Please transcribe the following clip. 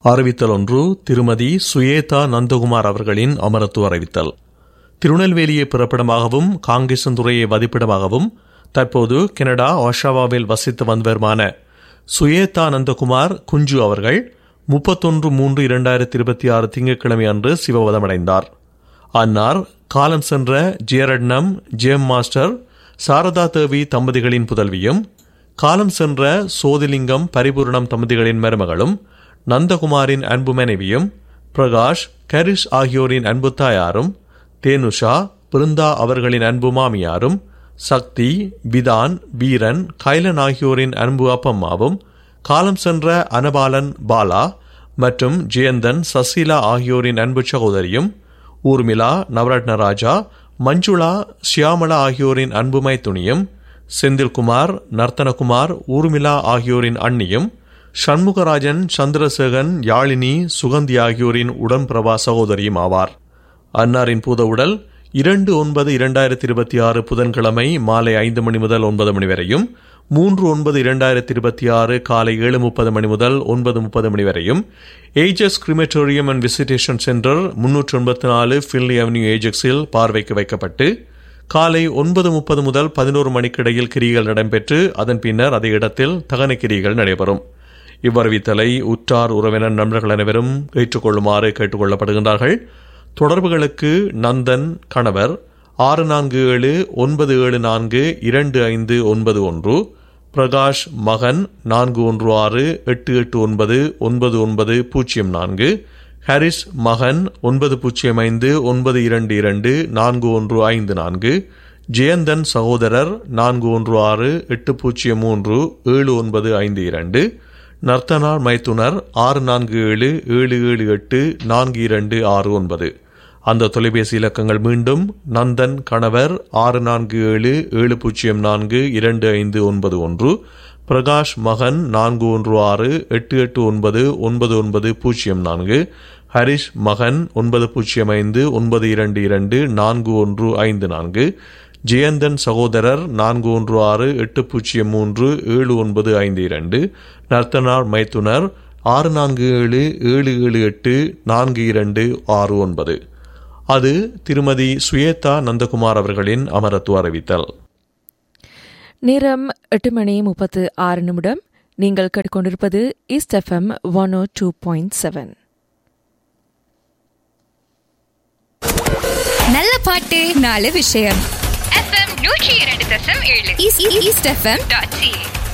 அறிவித்தல் ஒன்று திருமதி சுயேதா நந்தகுமார் அவர்களின் அமரத்துவ அறிவித்தல் திருநெல்வேலியை பிறப்பிடமாகவும் காங்கேசந்துறையை வதிப்பிடமாகவும் தற்போது கனடா ஒஷாவாவில் வசித்து வந்தவருமான சுயேதா நந்தகுமார் குஞ்சு அவர்கள் முப்பத்தொன்று மூன்று இரண்டாயிரத்தி இருபத்தி ஆறு திங்கட்கிழமை அன்று சிவவதமடைந்தார் அன்னார் காலம் சென்ற ஜேரட்னம் ஜேம் மாஸ்டர் சாரதா தேவி தம்பதிகளின் புதல்வியும் காலம் சென்ற சோதிலிங்கம் பரிபூர்ணம் தம்பதிகளின் மருமகளும் நந்தகுமாரின் அன்பு மனைவியும் பிரகாஷ் கரிஷ் ஆகியோரின் அன்பு தாயாரும் தேனுஷா பிருந்தா அவர்களின் அன்பு மாமியாரும் சக்தி விதான் வீரன் கைலன் ஆகியோரின் அன்பு அப்பம்மாவும் காலம் சென்ற அனபாலன் பாலா மற்றும் ஜெயந்தன் சசிலா ஆகியோரின் அன்பு சகோதரியும் ஊர்மிளா நவரத்னராஜா மஞ்சுளா ஷியாமளா ஆகியோரின் அன்புமை துணியும் செந்தில்குமார் நர்த்தனகுமார் ஊர்மிளா ஆகியோரின் அண்ணியும் சண்முகராஜன் சந்திரசேகன் யாழினி சுகந்தி ஆகியோரின் உடன்பிரபா சகோதரியும் ஆவார் அன்னாரின் பூத உடல் இரண்டு ஒன்பது இரண்டாயிரத்தி இருபத்தி ஆறு புதன்கிழமை மாலை ஐந்து மணி முதல் ஒன்பது மணி வரையும் மூன்று ஒன்பது இரண்டாயிரத்தி இருபத்தி ஆறு காலை ஏழு முப்பது மணி முதல் ஒன்பது முப்பது மணி வரையும் ages crematorium and visitation centre முன்னூற்று எண்பத்தி நாலு ஃபின்லி அவென்யூ ஏஜெக்ஸில் பார்வைக்கு வைக்கப்பட்டு காலை ஒன்பது முப்பது முதல் பதினோரு மணிக்கிடையில் கிரிகள் நடைபெற்று அதன் பின்னர் அதே இடத்தில் தகன கிரிகள் நடைபெறும் இவ்வறிவித்தலை உற்றார் உறவினர் நண்பர்கள் அனைவரும் ஏற்றுக்கொள்ளுமாறு கேட்டுக்கொள்ளப்படுகின்றார்கள் தொடர்புகளுக்கு நந்தன் கணவர் ஆறு நான்கு ஏழு ஒன்பது ஏழு நான்கு இரண்டு ஐந்து ஒன்பது ஒன்று பிரகாஷ் மகன் நான்கு ஒன்று ஆறு எட்டு எட்டு ஒன்பது ஒன்பது ஒன்பது பூஜ்ஜியம் நான்கு ஹாரிஸ் மகன் ஒன்பது பூஜ்ஜியம் ஐந்து ஒன்பது இரண்டு இரண்டு நான்கு ஒன்று ஐந்து நான்கு ஜெயந்தன் சகோதரர் நான்கு ஒன்று ஆறு எட்டு பூஜ்ஜியம் மூன்று ஏழு ஒன்பது ஐந்து இரண்டு நர்த்தனார் மைத்துனர் ஆறு நான்கு ஏழு ஏழு ஏழு எட்டு நான்கு இரண்டு ஆறு ஒன்பது அந்த தொலைபேசி இலக்கங்கள் மீண்டும் நந்தன் கணவர் ஆறு நான்கு ஏழு ஏழு பூஜ்ஜியம் நான்கு இரண்டு ஐந்து ஒன்பது ஒன்று பிரகாஷ் மகன் நான்கு ஒன்று ஆறு எட்டு எட்டு ஒன்பது ஒன்பது ஒன்பது பூஜ்ஜியம் நான்கு ஹரிஷ் மகன் ஒன்பது பூஜ்ஜியம் ஐந்து ஒன்பது இரண்டு இரண்டு நான்கு ஒன்று ஐந்து நான்கு ஜெயந்தன் சகோதரர் நான்கு ஒன்று ஆறு எட்டு பூஜ்ஜியம் மூன்று ஏழு ஒன்பது ஐந்து இரண்டு நர்த்தனார் மைத்துனர் ஆறு நான்கு ஏழு ஏழு ஏழு எட்டு நான்கு இரண்டு ஆறு ஒன்பது அது திருமதி சுயேதா நந்தகுமார் அவர்களின் அமரத்துவ அறிவித்தல் நேரம் எட்டு மணி முப்பத்து ஆறு நிமிடம் நீங்கள் கேட்டுக்கொண்டிருப்பது East FM one O two point seven நல்ல பாட்டு நாலு விஷயம் எஃப்எம் நூற்றி இரண்டு தசம் ஏழு ஈஸ்ட் எஃப்எம் டாட் சி